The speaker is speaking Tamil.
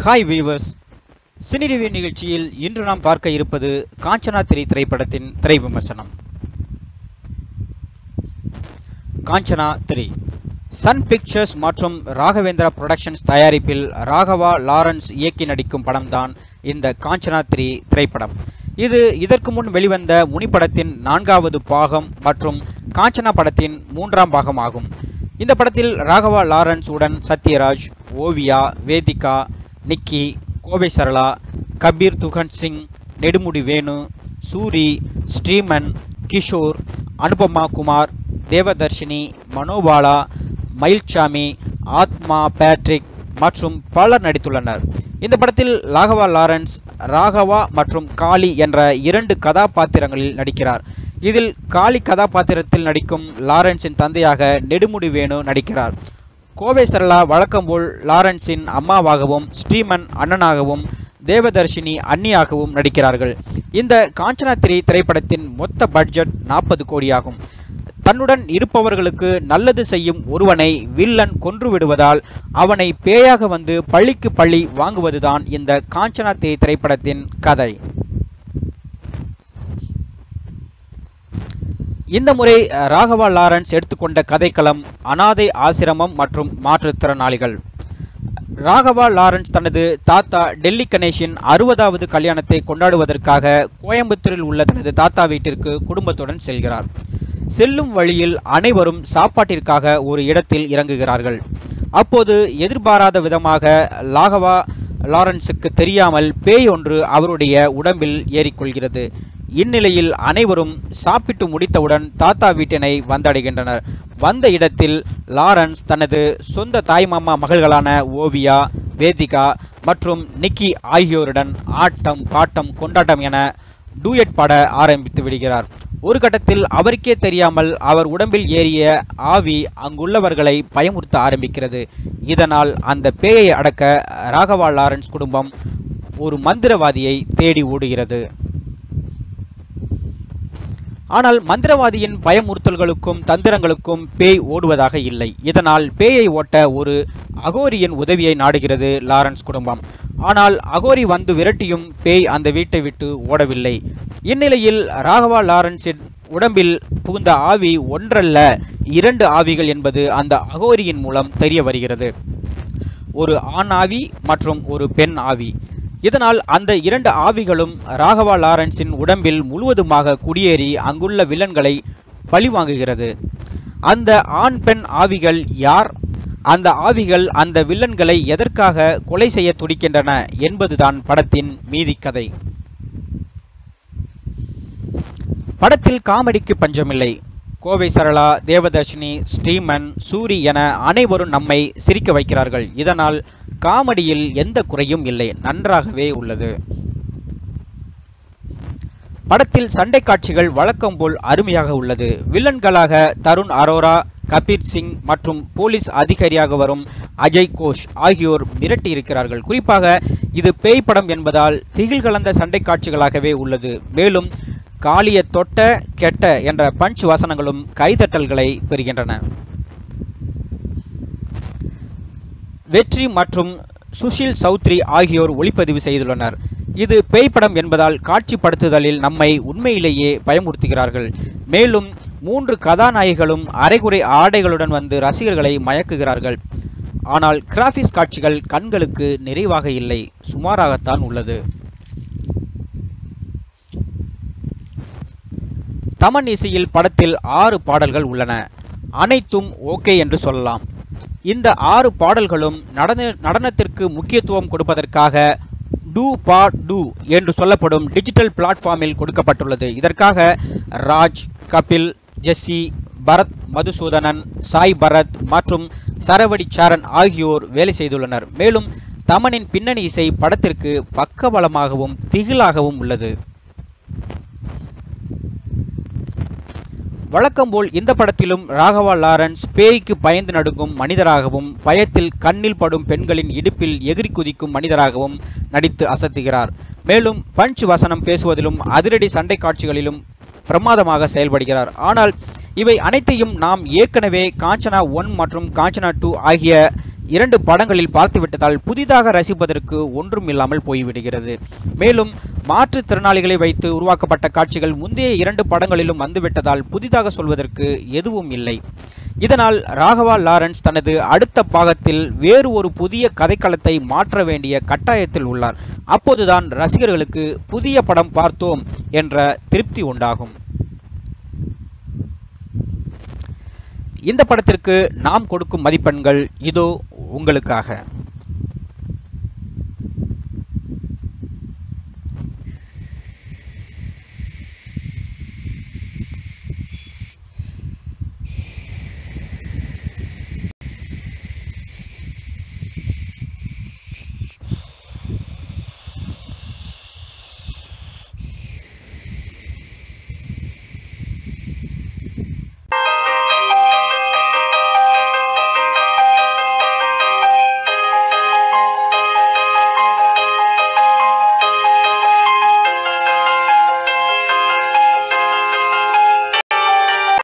ஹாய் வீவர்ஸ் சினி ரிவ்யூ நிகழ்ச்சியில் இன்று நாம் பார்க்க இருப்பது காஞ்சனா திரை திரைப்படத்தின் திரை விமர்சனம் காஞ்சனா த்ரீ சன் பிக்சர்ஸ் மற்றும் ராகவேந்திரா புரொடக்ஷன்ஸ் தயாரிப்பில் ராகவா லாரன்ஸ் இயக்கி நடிக்கும் படம்தான் இந்த காஞ்சனா த்ரீ திரைப்படம் இது இதற்கு முன் வெளிவந்த முனி படத்தின் நான்காவது பாகம் மற்றும் காஞ்சனா படத்தின் மூன்றாம் பாகம் ஆகும் இந்த படத்தில் ராகவா லாரன்ஸ் உடன் சத்யராஜ் ஓவியா வேதிகா நிக்கி கோவை சரளா கபீர் துகன் சிங் நெடுமுடி வேணு சூரி ஸ்ரீமன் கிஷோர் அனுபமா குமார் தேவதர்ஷினி மனோபாலா மயில்சாமி ஆத்மா பேட்ரிக் மற்றும் பலர் நடித்துள்ளனர் இந்த படத்தில் ராகவா லாரன்ஸ் ராகவா மற்றும் காளி என்ற இரண்டு கதாபாத்திரங்களில் நடிக்கிறார் இதில் காளி கதாபாத்திரத்தில் நடிக்கும் லாரன்ஸின் தந்தையாக நெடுமுடி வேணு நடிக்கிறார் கோவை சரளா வழக்கம்போல் லாரன்ஸின் அம்மாவாகவும் ஸ்ரீமன் அண்ணனாகவும் தேவதர்ஷினி அன்னியாகவும் நடிக்கிறார்கள் இந்த காஞ்சனா த்ரீ திரைப்படத்தின் மொத்த பட்ஜெட் நாற்பது கோடியாகும் தன்னுடன் இருப்பவர்களுக்கு நல்லது செய்யும் ஒருவனை வில்லன் கொன்று விடுவதால் அவனை பேயாக வந்து பள்ளிக்கு பள்ளி வாங்குவதுதான் இந்த காஞ்சனா த்ரீ திரைப்படத்தின் கதை இந்த முறை ராகவா லாரன்ஸ் எடுத்துக்கொண்ட கதைக்களம் அனாதை ஆசிரமம் மற்றும் மாற்றுத்திறனாளிகள் ராகவா லாரன்ஸ் தனது தாத்தா டெல்லி கணேஷின் அறுபதாவது கல்யாணத்தை கொண்டாடுவதற்காக கோயம்புத்தூரில் உள்ள தனது தாத்தா வீட்டிற்கு குடும்பத்துடன் செல்கிறார் செல்லும் வழியில் அனைவரும் சாப்பாட்டிற்காக ஒரு இடத்தில் இறங்குகிறார்கள் அப்போது எதிர்பாராத விதமாக லாகவா லாரன்ஸுக்கு தெரியாமல் பேய் ஒன்று அவருடைய உடம்பில் ஏறிக்கொள்கிறது இந்நிலையில் அனைவரும் சாப்பிட்டு முடித்தவுடன் தாத்தா வீட்டினை வந்தடைகின்றனர் வந்த இடத்தில் லாரன்ஸ் தனது சொந்த தாய்மாமா மகள்களான ஓவியா வேதிகா மற்றும் நிக்கி ஆகியோருடன் ஆட்டம் பாட்டம் கொண்டாட்டம் என டூயட் பாட ஆரம்பித்து விடுகிறார் ஒரு கட்டத்தில் அவருக்கே தெரியாமல் அவர் உடம்பில் ஏறிய ஆவி அங்குள்ளவர்களை பயமுறுத்த ஆரம்பிக்கிறது இதனால் அந்த பேயை அடக்க ராகவா லாரன்ஸ் குடும்பம் ஒரு மந்திரவாதியை தேடி ஓடுகிறது ஆனால் மந்திரவாதியின் பயமுறுத்தல்களுக்கும் தந்திரங்களுக்கும் பேய் ஓடுவதாக இல்லை இதனால் பேயை ஓட்ட ஒரு அகோரியின் உதவியை நாடுகிறது லாரன்ஸ் குடும்பம் ஆனால் அகோரி வந்து விரட்டியும் பேய் அந்த வீட்டை விட்டு ஓடவில்லை இந்நிலையில் ராகவா லாரன்ஸின் உடம்பில் புகுந்த ஆவி ஒன்றல்ல இரண்டு ஆவிகள் என்பது அந்த அகோரியின் மூலம் தெரிய வருகிறது ஒரு ஆண் ஆவி மற்றும் ஒரு பெண் ஆவி இதனால் அந்த இரண்டு ஆவிகளும் ராகவா லாரன்ஸின் உடம்பில் முழுவதுமாக குடியேறி அங்குள்ள வில்லன்களை பழிவாங்குகிறது அந்த ஆண் பெண் ஆவிகள் யார் அந்த ஆவிகள் அந்த வில்லன்களை எதற்காக கொலை செய்ய துடிக்கின்றன என்பதுதான் படத்தின் மீதி கதை படத்தில் காமெடிக்கு பஞ்சமில்லை கோவை சரளா தேவதர்ஷினி ஸ்ரீமன் சூரி என அனைவரும் நம்மை சிரிக்க வைக்கிறார்கள் இதனால் காமெடியில் எந்த குறையும் இல்லை நன்றாகவே உள்ளது படத்தில் சண்டை காட்சிகள் வழக்கம் போல் அருமையாக உள்ளது வில்லன்களாக தருண் அரோரா கபீர் சிங் மற்றும் போலீஸ் அதிகாரியாக வரும் அஜய் கோஷ் ஆகியோர் மிரட்டி இருக்கிறார்கள் குறிப்பாக இது பேய் படம் என்பதால் திகில் கலந்த சண்டை காட்சிகளாகவே உள்ளது மேலும் காளிய தொட்ட கெட்ட என்ற பஞ்ச் வசனங்களும் கைதட்டல்களை பெறுகின்றன வெற்றி மற்றும் சுஷில் சௌத்ரி ஆகியோர் ஒளிப்பதிவு செய்துள்ளனர் இது பேய் படம் என்பதால் காட்சிப்படுத்துதலில் நம்மை உண்மையிலேயே பயமுறுத்துகிறார்கள் மேலும் மூன்று கதாநாயகிகளும் அரைகுறை ஆடைகளுடன் வந்து ரசிகர்களை மயக்குகிறார்கள் ஆனால் கிராபிக்ஸ் காட்சிகள் கண்களுக்கு நிறைவாக இல்லை சுமாராகத்தான் உள்ளது தமன் இசையில் படத்தில் ஆறு பாடல்கள் உள்ளன அனைத்தும் ஓகே என்று சொல்லலாம் இந்த ஆறு பாடல்களும் நடன நடனத்திற்கு முக்கியத்துவம் கொடுப்பதற்காக டூ பா டூ என்று சொல்லப்படும் டிஜிட்டல் பிளாட்ஃபார்மில் கொடுக்கப்பட்டுள்ளது இதற்காக ராஜ் கபில் ஜெஸ்ஸி பரத் மதுசூதனன் சாய் பரத் மற்றும் சரவடி சாரன் ஆகியோர் வேலை செய்துள்ளனர் மேலும் தமனின் பின்னணி இசை படத்திற்கு பக்கபலமாகவும் திகிலாகவும் உள்ளது வழக்கம்போல் இந்த படத்திலும் ராகவா லாரன்ஸ் பேய்க்கு பயந்து நடுங்கும் மனிதராகவும் பயத்தில் கண்ணில் படும் பெண்களின் இடுப்பில் எகிரி குதிக்கும் மனிதராகவும் நடித்து அசத்துகிறார் மேலும் பஞ்ச் வசனம் பேசுவதிலும் அதிரடி சண்டை காட்சிகளிலும் பிரமாதமாக செயல்படுகிறார் ஆனால் இவை அனைத்தையும் நாம் ஏற்கனவே காஞ்சனா ஒன் மற்றும் காஞ்சனா டூ ஆகிய இரண்டு படங்களில் பார்த்துவிட்டதால் புதிதாக ரசிப்பதற்கு ஒன்றும் இல்லாமல் போய்விடுகிறது மேலும் மாற்றுத்திறனாளிகளை வைத்து உருவாக்கப்பட்ட காட்சிகள் முந்தைய இரண்டு படங்களிலும் வந்துவிட்டதால் புதிதாக சொல்வதற்கு எதுவும் இல்லை இதனால் ராகவா லாரன்ஸ் தனது அடுத்த பாகத்தில் வேறு ஒரு புதிய கதைக்களத்தை மாற்ற வேண்டிய கட்டாயத்தில் உள்ளார் அப்போதுதான் ரசிகர்களுக்கு புதிய படம் பார்த்தோம் என்ற திருப்தி உண்டாகும் இந்த படத்திற்கு நாம் கொடுக்கும் மதிப்பெண்கள் இதோ உங்களுக்காக